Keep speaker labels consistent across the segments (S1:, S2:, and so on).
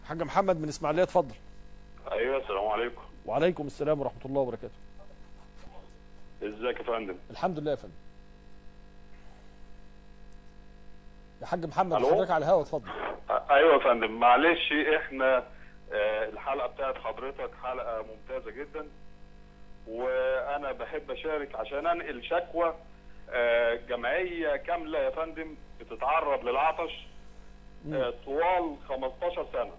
S1: حاج محمد من اسماعيليه اتفضل
S2: ايوه السلام عليكم
S1: وعليكم السلام ورحمه الله وبركاته
S2: ازيك يا فندم
S1: الحمد لله يا فندم يا حاج محمد
S2: ألو؟
S1: حضرتك على الهوا اتفضل
S2: أ- ايوه يا فندم معلش احنا آه، الحلقه بتاعت حضرتك حلقه ممتازه جدا وانا بحب اشارك عشان انقل شكوى آه، جمعيه كامله يا فندم بتتعرض للعطش آه، طوال 15 سنه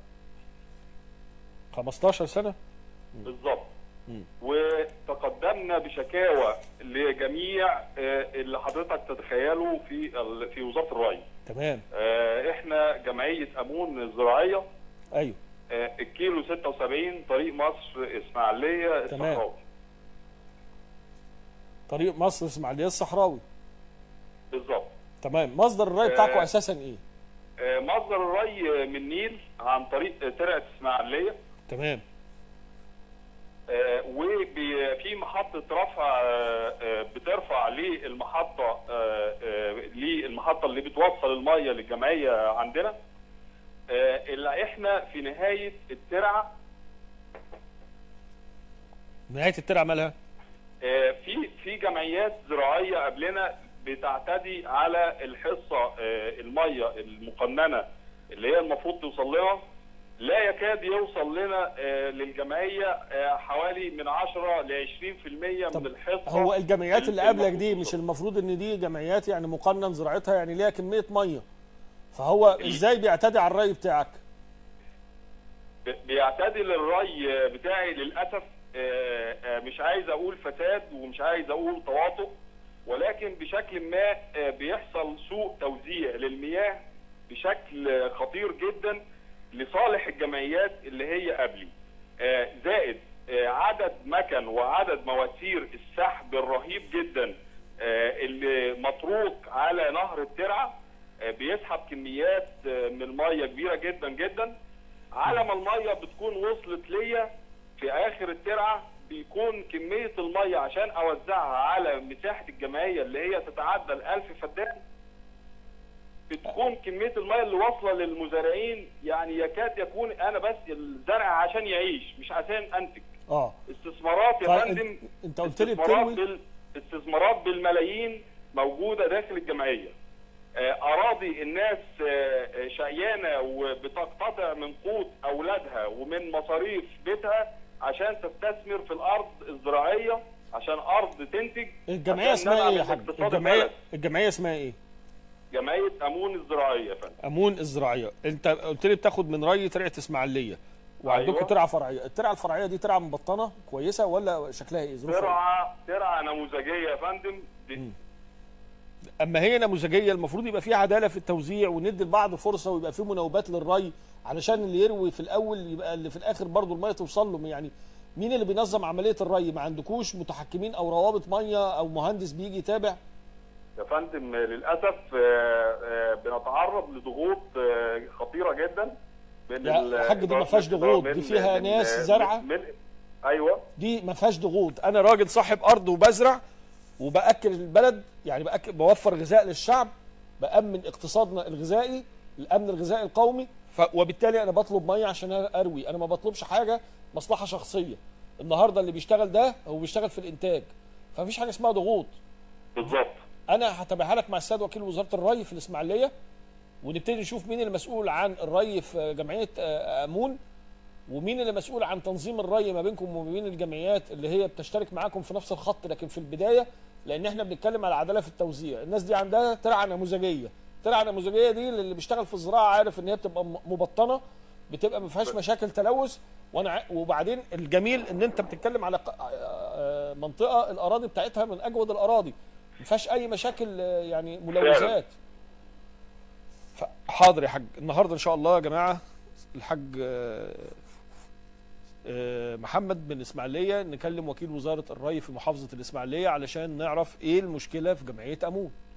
S1: 15 سنه
S2: بالظبط
S1: مم.
S2: وتقدمنا بشكاوى لجميع آه، اللي حضرتك تتخيله في ال- في وزاره الري
S1: تمام
S2: آه، احنا جمعيه امون الزراعيه
S1: ايوه
S2: آه، الكيلو 76 طريق مصر اسماعيليه
S1: تمام.
S2: الصحراوي
S1: طريق مصر اسماعيليه الصحراوي
S2: بالظبط
S1: تمام مصدر الري بتاعكم
S2: آه.
S1: اساسا ايه
S2: آه، مصدر الري من النيل عن طريق ترعه اسماعيليه
S1: تمام
S2: وفي محطه رفع آه، آه، بترفع للمحطه آه، آه، للمحطه اللي بتوصل الميه للجمعيه عندنا آه، اللي احنا في نهايه الترعه
S1: نهايه الترعه مالها
S2: آه، في في جمعيات زراعيه قبلنا بتعتدي على الحصه آه، الميه المقننه اللي هي المفروض توصل لنا لا يكاد يوصل لنا آه، للجمعيه آه، حوالي من 10 ل 20%
S1: طب
S2: من الحصه
S1: هو الجمعيات اللي قبلك دي
S2: المفروض
S1: مش
S2: توصل.
S1: المفروض ان دي جمعيات يعني مقنن زراعتها يعني ليها كميه ميه فهو ازاي بيعتدي على الري بتاعك
S2: ب- بيعتدل الري بتاعي للاسف آه، آه، مش عايز اقول فساد ومش عايز اقول تواطؤ ولكن بشكل ما آه، بيحصل سوء توزيع للمياه بشكل خطير جدا لصالح الجمعيات اللي هي قبلي آه، زائد آه، عدد مكن وعدد مواسير السحب الرهيب جدا آه، اللي مطروق على نهر الترعه آه، بيسحب كميات آه، من الميه كبيره جدا جدا على ما الميه بتكون وصلت ليا في اخر الترعه بيكون كميه الميه عشان اوزعها على مساحه الجمعيه اللي هي تتعدى ال 1000 فدان بتكون كميه الميه اللي واصله للمزارعين يعني يكاد يكون انا بس الزرع عشان يعيش مش عشان انتج
S1: اه
S2: استثمارات يا
S1: طيب
S2: فندم
S1: انت- انت قلت لي
S2: استثمارات
S1: بتروي
S2: بال... استثمارات بالملايين موجوده داخل الجمعيه آه، اراضي الناس آه، آه، شقيانه وبتقتطع من قوت اولادها ومن مصاريف بيتها عشان تستثمر في الارض الزراعيه عشان ارض تنتج
S1: الجمعيه
S2: عشان
S1: اسمها ايه يا
S2: ندعم
S1: حاج
S2: الاقتصاد
S1: الجمعيه
S2: البلد.
S1: الجمعيه اسمها ايه
S2: جمعيه امون الزراعيه يا فندم
S1: امون الزراعيه انت قلت لي بتاخد من ري ترعه اسماعيليه وعندكم
S2: أيوة.
S1: ترعه فرعيه الترعه الفرعيه دي ترعه مبطنه كويسه ولا شكلها ايه ظروفها إيه؟
S2: ترعه ترعه نموذجيه يا فندم دي-
S1: اما هي نموذجيه المفروض يبقى في عداله في التوزيع وندي لبعض فرصه ويبقى في مناوبات للري علشان اللي يروي في الاول يبقى اللي في الاخر برضه الميه توصل له يعني مين اللي بينظم عمليه الري ما عندكوش متحكمين او روابط ميه او مهندس بيجي يتابع
S2: يا فندم للاسف آه، آه، بنتعرض لضغوط آه، خطيره جدا من
S1: يا
S2: ال-
S1: حاج دي ما فيهاش ضغوط، دي
S2: من-
S1: فيها
S2: من-
S1: ناس
S2: من-
S1: زارعة.
S2: من ايوه
S1: دي ما فيهاش ضغوط انا راجل صاحب ارض وبزرع وباكل البلد يعني بأكل بوفر غذاء للشعب بامن اقتصادنا الغذائي الامن الغذائي القومي ف... وبالتالي انا بطلب ميه عشان اروي انا ما بطلبش حاجه مصلحه شخصيه النهارده اللي بيشتغل ده هو بيشتغل في الانتاج فمفيش حاجه اسمها ضغوط
S2: بالظبط
S1: انا هتابعها لك مع السيد وكيل وزاره الري في الاسماعيليه ونبتدي نشوف مين المسؤول عن الري في جمعيه آه، امون ومين اللي مسؤول عن تنظيم الري ما بينكم وما بين الجمعيات اللي هي بتشترك معاكم في نفس الخط لكن في البدايه لان احنا بنتكلم على عداله في التوزيع الناس دي عندها ترعه نموذجيه الترعه النموذجيه دي اللي بيشتغل في الزراعه عارف ان هي بتبقى م- مبطنه بتبقى ما فيهاش مشاكل تلوث وانا ع- وبعدين الجميل ان انت بتتكلم على ق- آه، منطقه الاراضي بتاعتها من اجود الاراضي ما فيهاش اي مشاكل آه، يعني ملوثات حاضر يا حاج النهارده ان شاء الله يا جماعه الحاج آه، آه، محمد من اسماعيليه نكلم وكيل وزاره الري في محافظه الاسماعيليه علشان نعرف ايه المشكله في جمعيه امون